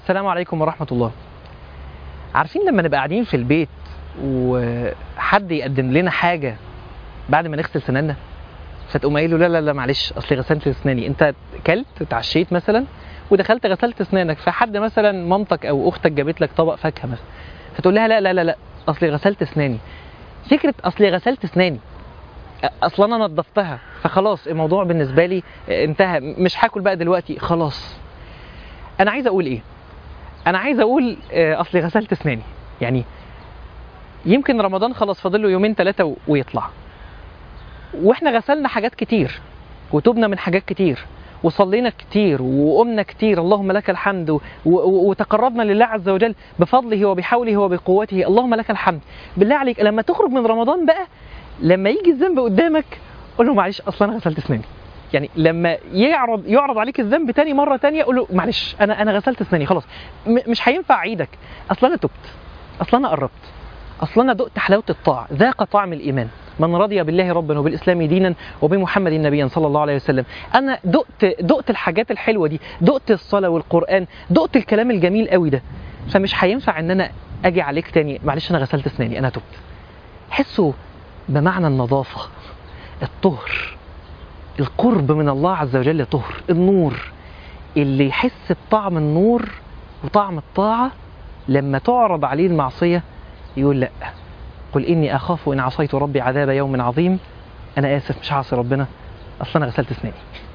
السلام عليكم ورحمة الله عارفين لما نبقى قاعدين في البيت وحد يقدم لنا حاجة بعد ما نغسل سنانا فتقوم قايل له لا لا لا معلش اصل غسلت اسناني انت كلت اتعشيت مثلا ودخلت غسلت اسنانك فحد مثلا مامتك او اختك جابت لك طبق فاكهه مثلا فتقول لها لا لا لا لا اصلي غسلت اسناني فكره اصلي غسلت اسناني اصلا انا نظفتها فخلاص الموضوع بالنسبه لي انتهى مش هاكل بقى دلوقتي خلاص انا عايز اقول ايه انا عايز اقول آه، اصلي غسلت اسناني يعني يمكن رمضان خلاص فاضل له يومين ثلاثه ويطلع واحنا غسلنا حاجات كتير وتوبنا من حاجات كتير وصلينا كتير وقمنا كتير اللهم لك الحمد و- و- وتقربنا لله عز وجل بفضله وبحوله وبقوته اللهم لك الحمد بالله عليك لما تخرج من رمضان بقى لما يجي الذنب قدامك قول له معلش اصلا انا غسلت اسناني يعني لما يعرض يعرض عليك الذنب تاني مره تانية قول له معلش انا انا غسلت اسناني خلاص م- مش هينفع اعيدك اصلا انا تبت اصلا انا قربت اصلا انا دقت حلاوه الطاعه ذاق طعم الايمان من رضي بالله ربا وبالاسلام دينا وبمحمد نبيا صلى الله عليه وسلم انا دقت دقت الحاجات الحلوه دي دقت الصلاه والقران دقت الكلام الجميل قوي ده فمش هينفع ان انا اجي عليك تاني معلش انا غسلت اسناني انا تبت حسوا بمعنى النظافه الطهر القرب من الله عز وجل طهر النور اللي يحس بطعم النور وطعم الطاعه لما تعرض عليه المعصيه يقول لا قل اني اخاف ان عصيت ربي عذاب يوم عظيم انا اسف مش هعصي ربنا اصلا انا غسلت اسناني